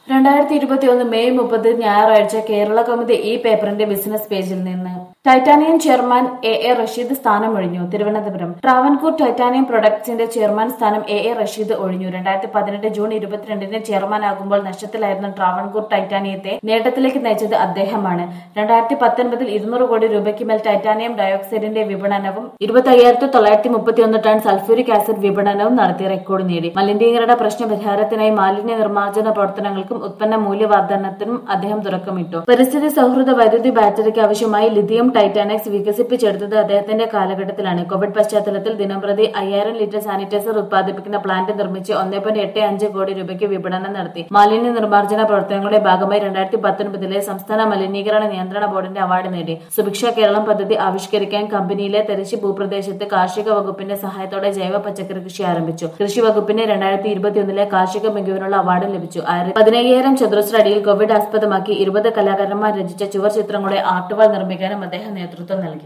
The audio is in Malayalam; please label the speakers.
Speaker 1: രണ്ടായിരത്തി ഇരുപത്തിയൊന്ന് മെയ് മുപ്പത് ഞായറാഴ്ച കേരള കൗമുദി ഈ പേപ്പറിന്റെ ബിസിനസ് പേജിൽ നിന്ന് titanium chairman A A Rasheed സ്ഥാനമൊഴിഞ്ഞു തിരുവനന്തപുരം ട്രാവൻകൂർ ടൈറ്റാനിയം പ്രൊഡക്ട്സിന്റെ ചെയർമാൻ സ്ഥാനം എ എ റഷീദ് ഒഴിഞ്ഞു രണ്ടായിരത്തി പതിനെട്ട് ജൂൺ ഇരുപത്തിരണ്ടിന് ചെയർമാനാകുമ്പോൾ നഷ്ടത്തിലായിരുന്ന ട്രാവൻകൂർ ടൈറ്റാനിയത്തെ നേട്ടത്തിലേക്ക് നയിച്ചത് അദ്ദേഹമാണ് രണ്ടായിരത്തി പത്തൊൻപതിൽ ഇരുന്നൂറ് കോടി രൂപയ്ക്ക് മേൽ ടൈറ്റാനിയം ഡയോക്സൈഡിന്റെ വിപണനവും ഇരുപത്തി അയ്യായിരത്തി തൊള്ളായിരത്തി മുപ്പത്തിയൊന്ന് ടൺ സൾഫ്യൂരിക് ആസിഡ് വിപണനവും നടത്തി റെക്കോർഡ് നേടി മലിനീകരണ പ്രശ്ന പരിഹാരത്തിനായി മാലിന്യ നിർമ്മാർജ്ജന പ്രവർത്തനങ്ങൾക്കും ഉത്പന്ന മൂല്യവർദ്ധനത്തിനും അദ്ദേഹം തുടക്കമിട്ടു പരിസ്ഥിതി സൗഹൃദ വൈദ്യുതി ബാറ്ററിക്ക് ആവശ്യമായി ലിഥിയം ടൈറ്റാനിക്സ് വികസിപ്പിച്ചെടുത്തത് അദ്ദേഹത്തിന്റെ കാലഘട്ടത്തിലാണ് കോവിഡ് പശ്ചാത്തലത്തിൽ ദിനംപ്രതി അയ്യായിരം ലിറ്റർ സാനിറ്റൈസർ ഉത്പാദിപ്പിക്കുന്ന പ്ലാന്റ് നിർമ്മിച്ച് ഒന്നേ പോയിന്റ് എട്ട് അഞ്ച് കോടി രൂപയ്ക്ക് വിപണനം നടത്തി മാലിന്യ നിർമ്മാർജ്ജന പ്രവർത്തനങ്ങളുടെ ഭാഗമായി രണ്ടായിരത്തി പത്തൊൻപതിലെ സംസ്ഥാന മലിനീകരണ നിയന്ത്രണ ബോർഡിന്റെ അവാർഡ് നേടി സുഭിക്ഷ കേരളം പദ്ധതി ആവിഷ്കരിക്കാൻ കമ്പനിയിലെ തെരശി ഭൂപ്രദേശത്ത് കാർഷിക വകുപ്പിന്റെ സഹായത്തോടെ ജൈവ പച്ചക്കറി കൃഷി ആരംഭിച്ചു കൃഷി വകുപ്പിന് രണ്ടായിരത്തി ഇരുപത്തിയൊന്നിലെ കാർഷിക മികവിനുള്ള അവാർഡ് ലഭിച്ചു ആയിരത്തി പതിനയ്യായിരം ചതുരശ്ര അടിയിൽ കോവിഡ് ആസ്പദമാക്കി ഇരുപത് കലാകാരന്മാർ രചിച്ച ചുവർ ചിത്രങ്ങളുടെ ആർട്ടുകൾ നിർമ്മിക്കാനും അദ്ദേഹം നേതൃത്വം നൽകി